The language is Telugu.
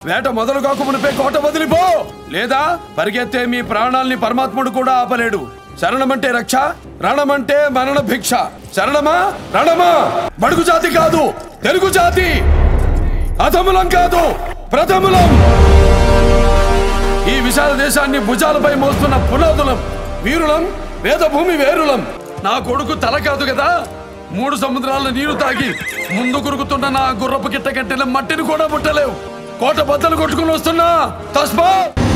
వేట మొదలు కాకమునిపై కోట వదిలిపో లేదా పరిగెత్తే మీ ప్రాణాల్ని పరమాత్ముడు కూడా ఆపలేడు శరణమంటే రక్ష రణమంటే మరణ భిక్ష శరణమా రణమా బడుగు జాతి కాదు తెలుగు జాతి అధములం కాదు ప్రథములం ఈ విశాల దేశాన్ని భుజాలపై మోస్తున్న పునాదులం వీరులం వేదభూమి వేరులం నా కొడుకు తల కాదు కదా మూడు సముద్రాల నీరు తాగి ముందు కురుకుతున్న నా గుర్రపు గిట్ట కట్టిన మట్టిని కూడా ముట్టలేవు కోట బద్దలు కొట్టుకుని వస్తున్నా తస్మా